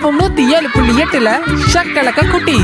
FM நூத்தி ஏழு புள்ளி எட்டுல ஷக்கலக்க குட்டி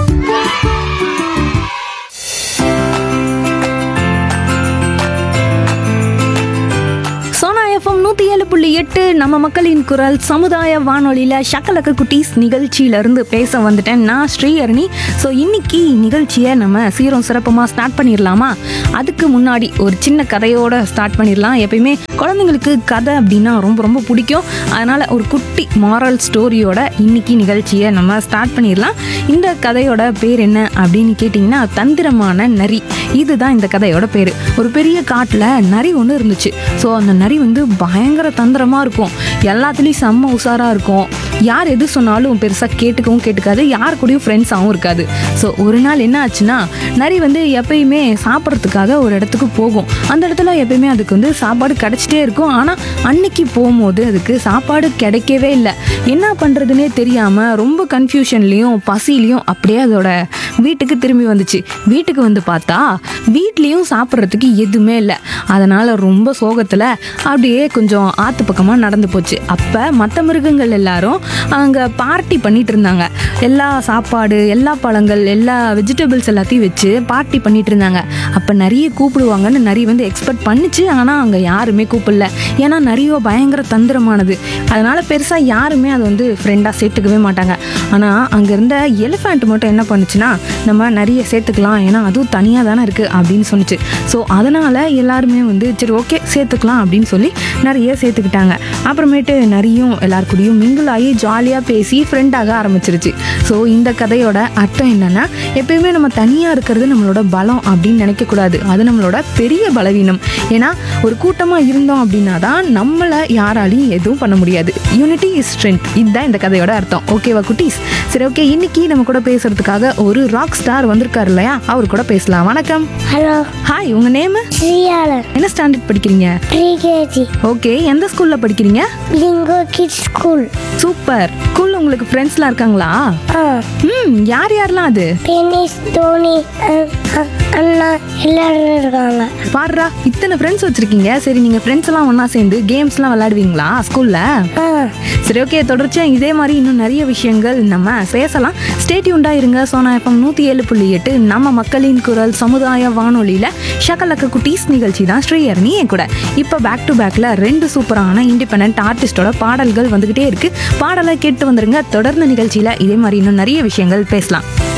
சோனா எஃப்எம் நூற்றி ஏழு புள்ளி எட்டு நம்ம மக்களின் குரல் சமுதாய வானொலியில் ஷக்கலக்க குட்டீஸ் நிகழ்ச்சியிலேருந்து பேச வந்துட்டேன் நான் ஸ்ரீஹரணி ஸோ இன்னைக்கு நிகழ்ச்சியை நம்ம சீரும் சிறப்பமாக ஸ்டார்ட் பண்ணிடலாமா அதுக்கு முன்னாடி ஒரு சின்ன கதையோட ஸ்டார்ட் பண்ணிடலாம் எப்பயுமே குழந்தைங்களுக்கு கதை அப்படின்னா ரொம்ப ரொம்ப பிடிக்கும் அதனால் ஒரு குட்டி மாரல் ஸ்டோரியோட இன்னைக்கு நிகழ்ச்சியை நம்ம ஸ்டார்ட் பண்ணிடலாம் இந்த கதையோட பேர் என்ன அப்படின்னு கேட்டிங்கன்னா தந்திரமான நரி இதுதான் இந்த கதையோட பேர் ஒரு பெரிய காட்டில் நரி ஒன்று இருந்துச்சு ஸோ அந்த நரி வந்து பயங்கர தந்திரமாக இருக்கும் எல்லாத்துலேயும் செம்ம உஷாராக இருக்கும் யார் எது சொன்னாலும் பெருசாக கேட்டுக்கவும் கேட்டுக்காது யார் கூடயும் ஃப்ரெண்ட்ஸாகவும் இருக்காது ஸோ ஒரு நாள் என்ன ஆச்சுன்னா நரி வந்து எப்பயுமே சாப்பிட்றதுக்காக ஒரு இடத்துக்கு போகும் அந்த இடத்துல எப்பயுமே அதுக்கு வந்து சாப்பாடு கிடச்சிட்டே இருக்கும் ஆனால் அன்னைக்கு போகும்போது அதுக்கு சாப்பாடு கிடைக்கவே இல்லை என்ன பண்ணுறதுனே தெரியாமல் ரொம்ப கன்ஃபியூஷன்லேயும் பசிலையும் அப்படியே அதோட வீட்டுக்கு திரும்பி வந்துச்சு வீட்டுக்கு வந்து பார்த்தா வீட்லேயும் சாப்பிட்றதுக்கு எதுவுமே இல்லை அதனால் ரொம்ப சோகத்தில் அப்படியே கொஞ்சம் ஆற்று பக்கமாக நடந்து போச்சு அப்போ மற்ற மிருகங்கள் எல்லாரும் அங்கே பார்ட்டி பண்ணிட்டு இருந்தாங்க எல்லா சாப்பாடு எல்லா பழங்கள் எல்லா வெஜிடபிள்ஸ் எல்லாத்தையும் வச்சு பார்ட்டி பண்ணிட்டு இருந்தாங்க அப்போ நிறைய கூப்பிடுவாங்கன்னு நிறைய வந்து எக்ஸ்பெக்ட் பண்ணுச்சு ஆனால் அங்கே யாருமே கூப்பிடல ஏன்னா நிறைய பயங்கர தந்திரமானது அதனால் பெருசாக யாருமே அதை வந்து ஃப்ரெண்டாக சேர்த்துக்கவே மாட்டாங்க ஆனால் அங்கே இருந்த எலிஃபண்ட் மட்டும் என்ன பண்ணுச்சுன்னா நம்ம நிறைய சேர்த்துக்கலாம் ஏன்னா அதுவும் தனியாக தானே இருக்குது அப்படின்னு சொன்னிச்சு ஸோ அதனால் எல்லாருமே வந்து சரி ஓகே சேர்த்துக்கலாம் அப்படின்னு சொல்லி நிறைய சேர்த்துக்கிட்டாங்க அப்புறமேட்டு நிறையும் எல்லார் கூடயும் மிங்கிள் ஆகி ஜாலியாக பேசி ஃப்ரெண்டாக ஆரம்பிச்சிருச்சு ஸோ இந்த கதையோட அர்த்தம் என்னன்னா எப்பயுமே நம்ம தனியாக இருக்கிறது நம்மளோட பலம் அப்படின்னு நினைக்கக்கூடாது அது நம்மளோட பெரிய பலவீனம் ஏன்னா ஒரு கூட்டமாக இருந்தோம் அப்படின்னா தான் நம்மளை யாராலையும் எதுவும் பண்ண முடியாது யூனிட்டி இஸ் ஸ்ட்ரென்த் இதுதான் இந்த கதையோட அர்த்தம் ஓகேவா குட்டீஸ் சரி ஓகே இன்னைக்கு நம்ம கூட பேசுறதுக்காக ஒரு ராக் ஸ்டார் வந்திருக்காரு இல்லையா அவர் கூட பேசலாம் வணக்கம் ஹலோ ஹாய் உங்க நேம் ஸ்ரீயாளர் என்ன ஸ்டாண்டர்ட் படிக்கிறீங்க ப்ரீகேஜி ஓகே எந்த ஸ்கூல்ல படிக்கிறீங்க பிங்கோ கிட்ஸ் ஸ்கூல் சூப்பர் ஸ்கூல்ல உங்களுக்கு ஃப்ரெண்ட்ஸ்லாம் இருக்காங்களா ஆ ம் யார் யாரெல்லாம் அது டென்னிஸ் தோனி அ- அ- அண்ணா எல்லாரும் இருக்காங்க பாருடா இத்தனை ஃப்ரெண்ட்ஸ் வச்சிருக்கீங்க சரி நீங்க ஃப்ரெண்ட்ஸ் எல்லாம் ஒண்ணா சேர்ந்து கேம்ஸ்லாம் விளையாடுவீங்களா ஸ்கூல்ல ஆ சரி ஓகே தொடர்ச்சியா இதே மாதிரி இன்னும் நிறைய விஷயங்கள் நம்ம பேசலாம் ஸ்டேட்யூண்டா இருங்க சோனா எஃப்எம் நூத்தி ஏழு புள்ளி எட்டு நம்ம மக்களின் குரல் சமுதாய வானொலியில ஷகலக்க குட்டீஸ் நிகழ்ச்சி தான் ஸ்ரீஹரணி என் கூட இப்போ பேக் டு பேக்ல ரெண்டு சூப்பரான இண்டிபெண்ட் ஆர்டிஸ்டோட பாடல்கள் வந்துகிட்டே இருக்கு பாடலை கேட்டு வந்துருங்க தொடர்ந்து நிகழ்ச்சியில இதே மாதிரி இன்னும் நிறைய விஷயங்கள் பேசலாம்